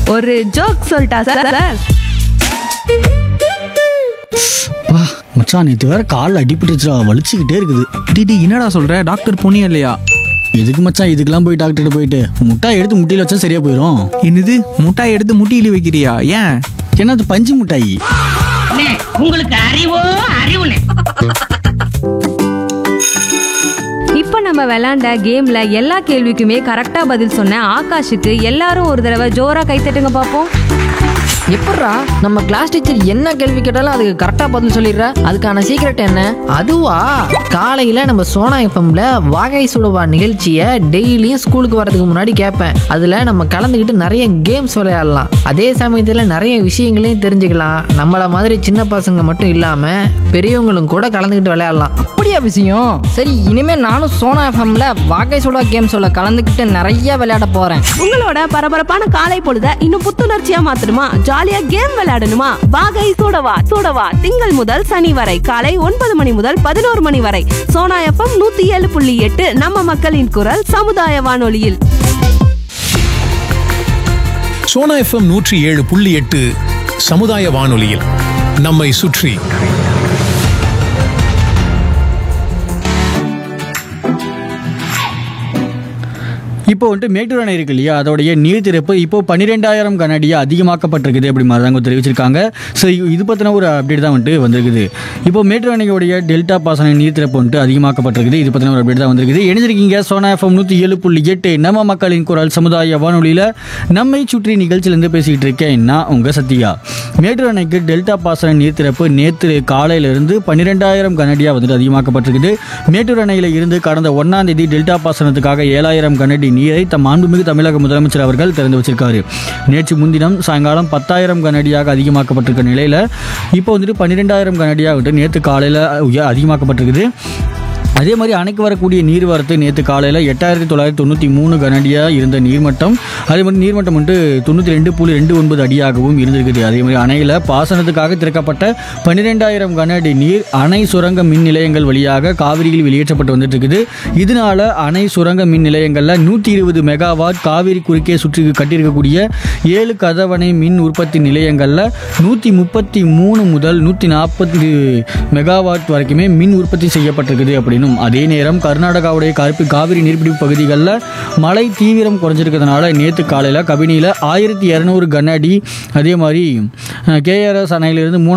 ஒரு ஜோக் சொல்லிட்டா sir sir வா மச்சான் நேற்று வேற காலில் அடிபட்டுச்சுடா வலிச்சுக்கிட்டே இருக்குது டிடி என்னடா சொல்ற டாக்டர் போனியா இல்லையா எதுக்கு மச்சான் இதுக்கெல்லாம் போய் டாக்டர்கிட்ட போயிட்டு முட்டாய் எடுத்து முட்டியில் வச்சா சரியா போயிடும் என்னது முட்டாய் எடுத்து முட்டியில வைக்கிறியா ஏன் ஏன்னா அது பஞ்சு முட்டாய் அண்ணே, உங்களுக்கு அறிவோ அறிவுனே இப்போ நம்ம விளையாண்ட கேம்ல எல்லா கேள்விக்குமே கரெக்டா பதில் சொன்ன ஆகாஷுக்கு எல்லாரும் ஒரு தடவை ஜோரா கைத்தட்டுங்க பார்ப்போம் எப்பட்றா நம்ம கிளாஸ் டீச்சர் என்ன கேள்வி கேட்டாலும் அதுக்கு கரெக்டா பதில் சொல்லிடுற அதுக்கான சீக்ரெட் என்ன அதுவா காலையில நம்ம சோனா எஃப்எம்ல வாகை சுடுவா நிகழ்ச்சியை டெய்லியும் ஸ்கூலுக்கு வரதுக்கு முன்னாடி கேட்பேன் அதுல நம்ம கலந்துக்கிட்டு நிறைய கேம்ஸ் விளையாடலாம் அதே சமயத்துல நிறைய விஷயங்களையும் தெரிஞ்சுக்கலாம் நம்மள மாதிரி சின்ன பசங்க மட்டும் இல்லாம பெரியவங்களும் கூட கலந்துக்கிட்டு விளையாடலாம் அப்படியா விஷயம் சரி இனிமே நானும் சோனா எஃப்எம்ல வாகை சுடா கேம் சொல்ல கலந்துக்கிட்டு நிறைய விளையாட போறேன் உங்களோட பரபரப்பான காலை பொழுத இன்னும் புத்துணர்ச்சியா மாத்தணுமா ஜாலியா கேம் விளையாடணுமா வாகை சூடவா சூடவா திங்கள் முதல் சனி வரை காலை ஒன்பது மணி முதல் பதினோரு மணி வரை சோனா எஃப்எம் நூத்தி ஏழு புள்ளி எட்டு நம்ம மக்களின் குரல் சமுதாய வானொலியில் சோனா எஃப்எம் நூற்றி ஏழு புள்ளி எட்டு சமுதாய வானொலியில் நம்மை சுற்றி இப்போ வந்துட்டு மேட்டூர் அணை இருக்கு இல்லையா அதோடைய நீர் திறப்பு இப்போ பன்னிரெண்டாயிரம் கனடியா அதிகமாக்கப்பட்டிருக்குது அப்படி மாதிரி தாங்க தெரிவிச்சிருக்காங்க ஸோ இது பற்றின ஒரு அப்டேட் தான் வந்துட்டு வந்திருக்குது இப்போ மேட்டூர் அணையோடைய டெல்டா பாசன நீர் திறப்பு வந்துட்டு அதிகமாக்கப்பட்டிருக்குது இது பற்றின ஒரு அப்டேட் தான் வந்திருக்குது இணைஞ்சிருக்கீங்க சோனா எஃப்எம் நூற்றி ஏழு புள்ளி எட்டு நம்ம மக்களின் குரல் சமுதாய வானொலியில் நம்மை சுற்றி நிகழ்ச்சியிலேருந்து பேசிக்கிட்டு இருக்கேன் நான் உங்கள் சத்யா மேட்டூர் அணைக்கு டெல்டா பாசன நீர் திறப்பு நேற்று காலையிலிருந்து பன்னிரெண்டாயிரம் கனடியா வந்துட்டு அதிகமாக்கப்பட்டிருக்குது மேட்டூர் அணையில் இருந்து கடந்த ஒன்றாம் தேதி டெல்டா பாசனத்துக்காக ஏழாயிரம் கனடி நீரை தம் மாண்புமிகு தமிழக முதலமைச்சர் அவர்கள் திறந்து வச்சிருக்காரு நேற்று முன்தினம் சாயங்காலம் பத்தாயிரம் கனடியாக அதிகமாக்கப்பட்டிருக்க நிலையில் இப்போ வந்துட்டு பன்னிரெண்டாயிரம் கனடியாக வந்துட்டு நேற்று காலையில் அதிகமாக்கப்பட்டிருக்குது அதே மாதிரி அணைக்கு வரக்கூடிய நீர்வரத்து நேற்று காலையில் எட்டாயிரத்தி தொள்ளாயிரத்தி தொண்ணூற்றி மூணு கனடியாக இருந்த நீர்மட்டம் அதே மாதிரி நீர்மட்டம் வந்துட்டு தொண்ணூற்றி ரெண்டு புள்ளி ரெண்டு ஒன்பது அடியாகவும் இருந்திருக்குது அதே மாதிரி அணையில் பாசனத்துக்காக திறக்கப்பட்ட பன்னிரெண்டாயிரம் கனஅடி நீர் அணை சுரங்க மின் நிலையங்கள் வழியாக காவிரியில் வெளியேற்றப்பட்டு வந்துட்டு இருக்குது இதனால அணை சுரங்க மின் நிலையங்களில் நூற்றி இருபது மெகாவாட் காவிரி குறுக்கே சுற்றி கட்டியிருக்கக்கூடிய ஏழு கதவணை மின் உற்பத்தி நிலையங்களில் நூற்றி முப்பத்தி மூணு முதல் நூற்றி நாற்பத்தி மெகாவாட் வரைக்குமே மின் உற்பத்தி செய்யப்பட்டிருக்குது அப்படின்னும் அதே நேரம் கர்நாடகாவுடைய கருப்பு காவிரி நீர்பிடிப்பு பகுதிகளில் மழை தீவிரம் குறைஞ்சிருக்கிறதுனால நேற்று காலையில் கபினியில் ஆயிரத்தி இரநூறு கன அடி அதே மாதிரி கேஆர்எஸ் அணையிலிருந்து மூணு